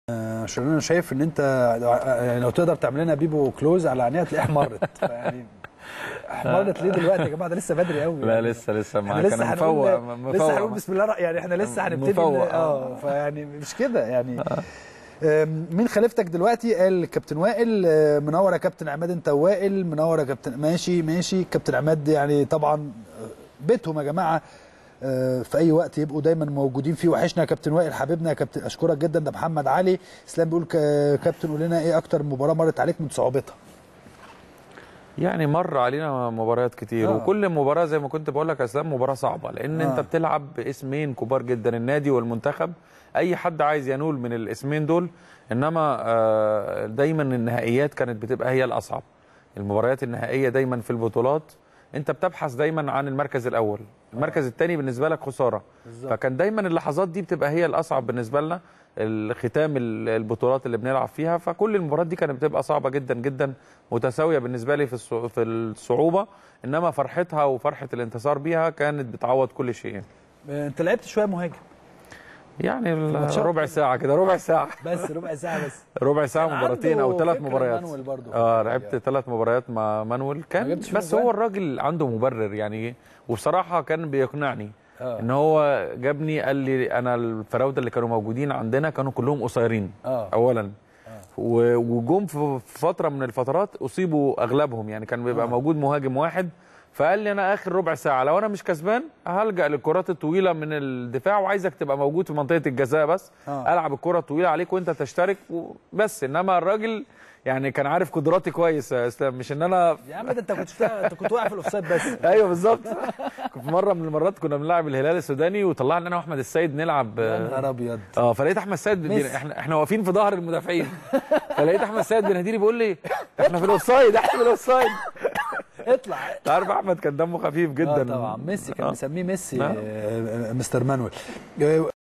عشان انا شايف ان انت يعني لو تقدر تعمل لنا بيبو كلوز على عينيها تلاقيها احمرت فيعني احمرت ليه دلوقتي يا جماعه ده لسه بدري قوي لا لسه لسه احنا معاك لسه انا هنقول مفوق لسه هنقول مفوق بسم الله الرح- يعني احنا لسه هنبتدي مفوق، اه آه. فيعني مش كده يعني آم، مين خليفتك دلوقتي قال كابتن وائل آه، منور يا كابتن عماد انت وائل منور يا كابتن ماشي ماشي كابتن عماد يعني طبعا آه، بيتهم يا جماعه آه، في اي وقت يبقوا دايما موجودين فيه وحشنا يا كابتن وائل حبيبنا يا كابتن اشكرك جدا ده محمد علي اسلام بيقول ك- كابتن قول لنا ايه اكتر مباراه مرت عليك من صعوبتها يعني مر علينا مباريات كتير آه. آه. وكل مباراه زي ما كنت بقول لك يا اسلام مباراه صعبه لان آه. آه. انت بتلعب باسمين كبار جدا النادي والمنتخب اي حد عايز ينول من الاسمين دول انما آه دايما النهائيات كانت بتبقى هي الاصعب المباريات النهائيه دايما في البطولات انت بتبحث دايما عن المركز الاول المركز الثاني بالنسبه لك خساره بالظبط. فكان دايما اللحظات دي بتبقى هي الاصعب بالنسبه لنا الختام ال- البطولات اللي بنلعب فيها فكل المباريات دي كانت بتبقى صعبه جدا جدا متساويه بالنسبه لي في الصع- في الصعوبه انما فرحتها وفرحه الانتصار بيها كانت بتعوض كل شيء يعني. آه، انت لعبت شويه مهاجم يعني الماتشات ربع ساعه كده ربع ساعه بس ربع ساعه بس ربع ساعه كان مباراتين عنده او ثلاث فكرة مباريات مانويل برضه. اه لعبت ثلاث مباريات مع مانويل ما كان جبتش فيهم بس جوان؟ هو الراجل عنده مبرر يعني وبصراحه كان بيقنعني آه. ان هو جابني قال لي انا الفراوده اللي كانوا موجودين عندنا كانوا كلهم قصيرين آه. اولا و- وجم في في فتره من الفترات اصيبوا اغلبهم يعني كان بيبقى آه. موجود مهاجم واحد فقال لي انا اخر ربع ساعه لو انا مش كسبان هلجا للكرات الطويله من الدفاع وعايزك تبقى موجود في منطقه الجزاء بس آه. العب الكره الطويله عليك وانت تشترك بس انما الراجل يعني كان عارف قدراتي كويس يا اسلام مش ان انا يا عم ده انت كنت انت كنت واقع في الاوفسايد بس ايوه بالظبط في مره من المرات كنا بنلعب الهلال السوداني وطلعنا انا واحمد السيد نلعب يا نهار ابيض اه فلقيت احمد السيد بيدينا- ميسي. احنا احنا واقفين في ظهر المدافعين فلقيت احمد السيد بيناديلي بيقول لي احنا في الاوفسايد احنا في الاوفسايد اطلع انت عارف احمد كان دمه خفيف جدا اه طبعا ميسي كان آه. مسميه ميسي آه. آه، آه، مستر مانويل آه،